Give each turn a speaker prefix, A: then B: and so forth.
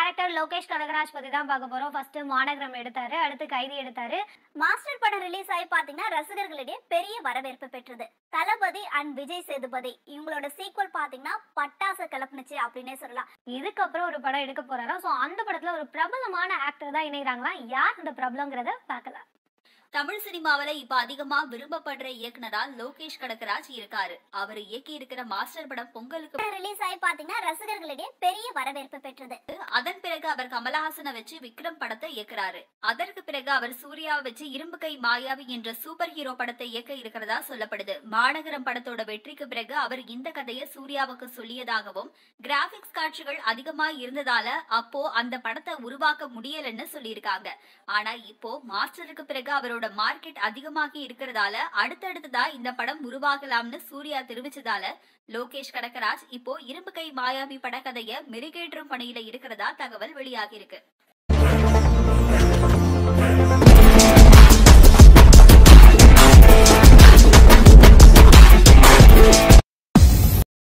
A: director Lokesh Kanagaraj பத்தி தான் பார்க்க போறோம் ஃபர்ஸ்ட் மாநகரம் எடுத்தாரு அடுத்து கைதி எடுத்தாரு
B: மாஸ்டர் படம் ரிலீஸ் ஆகி பாத்தீங்கன்னா ரசிகர்களிடையே பெரிய வரவேற்பு பெற்றது தளபதி அண்ட் விஜய் சேதுபதி இவங்களோட சீக்வல் பாத்தீங்கன்னா பட்டாசு கிளப்புனுச்சு அப்படின்னே சொல்லலாம்
A: இதுக்கப்புறம் ஒரு படம் எடுக்க போறாராம் ஸோ அந்த படத்துல ஒரு பிரபலமான ஆக்டர் தான் இணைகிறாங்களாம் யார் இந்த பிரபலங்கிறத பார்க்கலாம்
C: தமிழ் சினிமாவில இப்ப அதிகமா விரும்பப்படுற இயக்குனரா லோகேஷ் கனகராஜ் இருக்காரு அவர் இயக்கி இருக்கிற மாஸ்டர் படம் பொங்கலுக்கு
B: ரிலீஸ் ஆகி பாத்தீங்கன்னா ரசிகர்களிடையே பெரிய வரவேற்பு பெற்றது
C: அதன் பிறகு அவர் கமலஹாசனை வச்சு விக்ரம் படத்தை இயக்குறாரு அதற்கு பிறகு அவர் சூர்யாவை வச்சு இரும்பு கை மாயாவி என்ற சூப்பர் ஹீரோ படத்தை இயக்க இருக்கிறதா சொல்லப்படுது மாநகரம் படத்தோட வெற்றிக்கு பிறகு அவர் இந்த கதையை சூர்யாவுக்கு சொல்லியதாகவும் கிராபிக்ஸ் காட்சிகள் அதிகமா இருந்ததால அப்போ அந்த படத்தை உருவாக்க முடியலன்னு சொல்லியிருக்காங்க ஆனா இப்போ மாஸ்டருக்கு பிறகு அவரோட மார்க்கெட் அதிகமாகி இருக்கிறதால அடுத்தடுத்ததா இந்த படம் உருவாகலாம்னு சூர்யா தெரிவிச்சதால லோகேஷ் கனகராஜ் இப்போ இரும்பு கை மாயாவி படக்கதைய மெருகேற்றும் பணியில இருக்கிறதா தகவல் வெளியாகி இருக்கு